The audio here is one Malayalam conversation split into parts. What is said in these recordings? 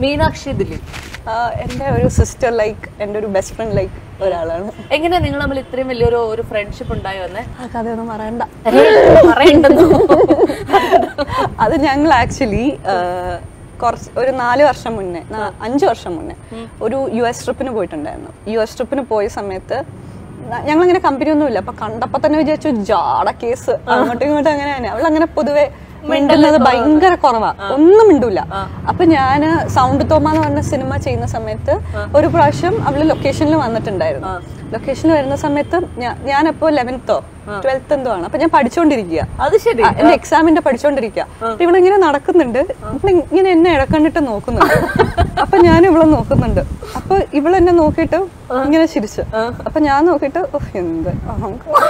മീനാക്ഷി ദിലീപ് എൻ്റെ ഒരു സിസ്റ്റർ ലൈക്ക് എൻ്റെ ഒരു ബെസ്റ്റ് ഫ്രണ്ട് ലൈക്ക് ഒരാളാണ് എങ്ങനെയാ നിങ്ങൾ തമ്മിൽ ഇത്രയും വലിയൊരു ഒരു ഫ്രണ്ട്ഷിപ്പ് ഉണ്ടായി വന്നേ ആ കഥയൊന്നും പറയണ്ട പറയണ്ടെന്നോ അത് ഞങ്ങൾ ആക്ച്വലി കുറച്ച് ഒരു നാല് വർഷം മുന്നേ നാ- അഞ്ച് വർഷം മുന്നേ ഒരു യു എസ് ട്രിപ്പിന് പോയിട്ടുണ്ടായിരുന്നു യു എസ് ട്രിപ്പിന് പോയ സമയത്ത് ഞങ്ങൾ അങ്ങനെ കമ്പനി ഒന്നുമില്ല അപ്പൊ കണ്ടപ്പോ തന്നെ വിചാരിച്ചു ജാട കേസ് അങ്ങോട്ടും ഇങ്ങോട്ടും അങ്ങനെ തന്നെ അവൾ അങ്ങനെ പൊതുവെ മിണ്ടുന്നത് ഭയങ്കര കുറവാ ഒന്നും മിണ്ടൂല അപ്പൊ ഞാന് സൗണ്ട് തോമ എന്ന് പറഞ്ഞ സിനിമ ചെയ്യുന്ന സമയത്ത് ഒരു പ്രാവശ്യം അവള് ലൊക്കേഷനിൽ വന്നിട്ടുണ്ടായിരുന്നു ലൊക്കേഷനിൽ വരുന്ന സമയത്ത് ഞാ- ഞാനപ്പോ ലെവൻത്തോ ട്വൽത്ത് എന്തോ ആണ് അപ്പൊ ഞാൻ പഠിച്ചുകൊണ്ടിരിക്കുക അത് ശരി ആ, എന്റെ എക്സാമിന്റെ പഠിച്ചോണ്ടിരിക്കുക അപ്പൊ ഇവളിങ്ങനെ നടക്കുന്നുണ്ട് ഇവള് ഇങ്ങനെ എന്നെ ഇടക്കണ്ടിട്ട് നോക്കുന്നുണ്ട് അപ്പൊ ഞാൻ ഇവളെ നോക്കുന്നുണ്ട് അപ്പൊ ഇവളെന്നെ നോക്കിയിട്ട് ഇങ്ങനെ ചിരിച്ചു അപ്പൊ ഞാൻ നോക്കിയിട്ട് "ഓ, എന്ത് അഹങ്കാരം."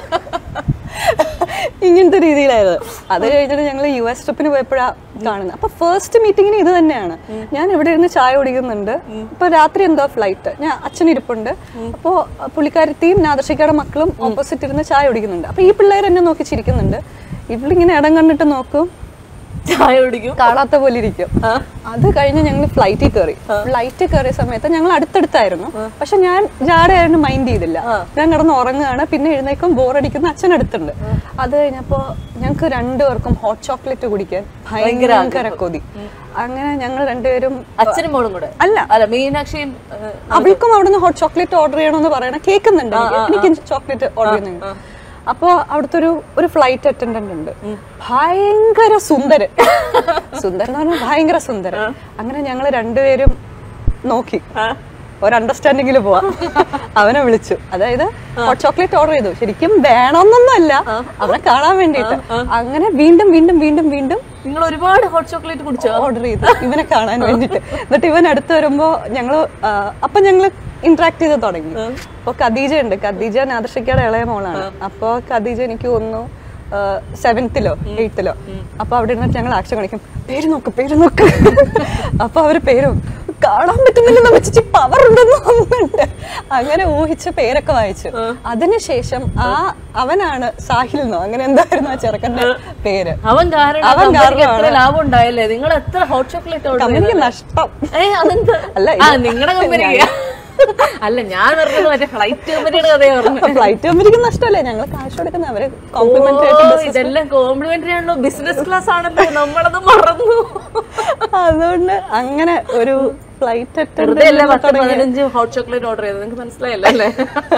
ഇങ്ങനത്തെ രീതിയിലായത് അത് കഴിഞ്ഞിട്ട് ഞങ്ങൾ യു എസ് ട്രിപ്പിന് പോയപ്പോഴാ കാണുന്നത് അപ്പൊ ഫസ്റ്റ് മീറ്റിങ്ങിന് ഇത് തന്നെയാണ് ഞാൻ ഇവിടെ ഇരുന്ന് ചായ കുടിക്കുന്നുണ്ട് ഇപ്പൊ രാത്രി എന്തോ ഫ്ലൈറ്റ് ഞാൻ അച്ഛൻ ഇരിപ്പുണ്ട് അപ്പോ പുള്ളിക്കാരത്തിയും നാദർശിക്കയുടെ മക്കളും ഓപ്പോസിറ്റ് ഇരുന്ന് ചായ കുടിക്കുന്നുണ്ട് അപ്പൊ ഈ പിള്ളേർ എന്നെ നോക്കി ചിരിക്കുന്നുണ്ട് ഇവളിങ്ങനെ ഇടം കണ്ടിട്ട് നോക്കും ചായ കുടിക്കും കാണാത്ത പോലെ ഇരിക്കും അത് കഴിഞ്ഞ് ഞങ്ങൾ ഫ്ലൈറ്റിൽ കയറി ഫ്ലൈറ്റിൽ കയറിയ സമയത്ത് ഞങ്ങൾ അടുത്തടുത്തായിരുന്നു പക്ഷെ ഞാൻ ജാടയായിരുന്നു മൈൻഡ് ചെയ്തില്ല ഞാൻ കിടന്ന് ഉറങ്ങുകയാണ് പിന്നെ എഴുന്നേക്കും ബോറടിക്കുന്ന അച്ഛൻ അടുത്തുണ്ട് അത് കഴിഞ്ഞപ്പോ ഞങ്ങൾക്ക് രണ്ടുപേർക്കും ഹോട്ട് ചോക്ലേറ്റ് കുടിക്കാൻ ഭയങ്കര കൊതി അങ്ങനെ ഞങ്ങൾ രണ്ടുപേരും അച്ഛനും മോളും കൂടെ അല്ല അല്ല മീനാക്ഷിയും ഏഹ്, അവൾക്കും അവിടുന്ന് ഹോട്ട് ചോക്ലേറ്റ് ഓർഡർ ചെയ്യണമെന്ന് പറയണ കേൾക്കുന്നുണ്ട് എനിക്ക്. എനിക്ക് ചോക്ലേറ്റ് ഓർഡർ ചെയ്യുന്നുണ്ട് അപ്പോ അവിടുത്തെ ഒരു ഒരു ഫ്ലൈറ്റ് അറ്റൻഡന്റ് ഉണ്ട് ഭയങ്കര സുന്ദരൻ സുന്ദരൻ എന്ന് പറഞ്ഞാൽ ഭയങ്കര സുന്ദരൻ അങ്ങനെ ഞങ്ങൾ രണ്ടുപേരും നോക്കി ഒരു അണ്ടർസ്റ്റാൻഡിങ്ങിൽ പോവാ അവനെ വിളിച്ചു അതായത് ഹോട്ട് ചോക്ലേറ്റ് ഓർഡർ ചെയ്തു ശരിക്കും വേണമെന്നൊന്നും അല്ല അവനെ കാണാൻ വേണ്ടിയിട്ട് അങ്ങനെ വീണ്ടും വീണ്ടും വീണ്ടും വീണ്ടും നിങ്ങൾ ഒരുപാട് ഹോട്ട് ചോക്ലേറ്റ് കുടിച്ചോ ഓർഡർ ചെയ്തു ഇവനെ കാണാൻ വേണ്ടിട്ട് എന്നിട്ട് ഇവൻ അടുത്ത് വരുമ്പോ ഞങ്ങള് ആ, അപ്പൊ ഞങ്ങള് ഇന്ററാക്ട് ചെയ്ത് തുടങ്ങി അപ്പൊ ഖദീജ ഉണ്ട് ഖദീജ നാദർഷിക്കയുടെ ഇളയ മോളാണ് അപ്പൊ ഖദീജ എനിക്ക് തോന്നുന്നു സെവൻത്തിലോ എയ്ത്തിലോ അപ്പൊ അവിടെ ഇരുന്നിട്ട് ഞങ്ങൾ ആക്ഷൻ കാണിക്കും പേര് നോക്ക് പേര് നോക്ക് അപ്പൊ അവര് പേരും കാണാൻ പറ്റുന്നില്ലെന്ന് വെച്ചിട്ട് പവർ ഉണ്ടെന്ന് തോന്നുന്നുണ്ട് അങ്ങനെ ഊഹിച്ച പേരൊക്കെ വായിച്ചു അതിനുശേഷം ആ അവനാണ് സാഹിൽ എന്നോ അങ്ങനെ എന്തായിരുന്നു ആ ചെറുക്കന്റെ പേര് അവൻ കാരണം അവൻ കമ്പനിക്ക് എത്ര കാരണമാണ്. ലാഭം ഉണ്ടായല്ലേ നിങ്ങൾ എത്ര ഹോട്ട് ചോക്ലേറ്റ് ഓർഡർ കമ്പനിക്ക് നഷ്ടം ഏ അതെന്താ അല്ല, ആ ഇത് നിങ്ങളുടെ കമ്പനിക്ക് അല്ല ഞാൻ പറഞ്ഞത് മറ്റേ ഫ്ലൈറ്റ് കമ്പനിയുടെ കഥയാ പറഞ്ഞു ഫ്ലൈറ്റ് കമ്പനിക്ക് നഷ്ടമല്ലേ ഞങ്ങൾ കാശ് കൊടുക്കുന്ന അവര് കോംപ്ലിമെന്ററി ഓ, ആയിട്ട് ഇതെല്ലാം കോംപ്ലിമെന്ററി ആണല്ലോ ബിസിനസ് ക്ലാസ് ആണല്ലോ നമ്മളത് മറന്നു അതുകൊണ്ട് അങ്ങനെ ഒരു ഫ്ലൈറ്റ് വെറുതെ അല്ലേ പത്ത് അറ്റൻഡ് പതിനഞ്ച് ഹോട്ട് ചോക്ലേറ്റ് ഓർഡർ ചെയ്തത് നിങ്ങൾക്ക് മനസ്സിലായല്ലോ അല്ലേ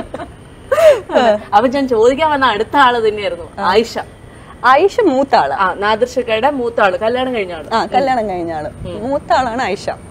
അപ്പൊ ഞാൻ ചോദിക്കാൻ വന്ന അടുത്ത ആള് തന്നെയായിരുന്നു ആയിഷ ആയിഷ മൂത്ത ആള് ആ നാദർശക്കയുടെ മൂത്ത ആള് കല്യാണം കഴിഞ്ഞ ആള് ആ കല്യാണം കഴിഞ്ഞ ആള് മൂത്ത ആളാണ് ആയിഷ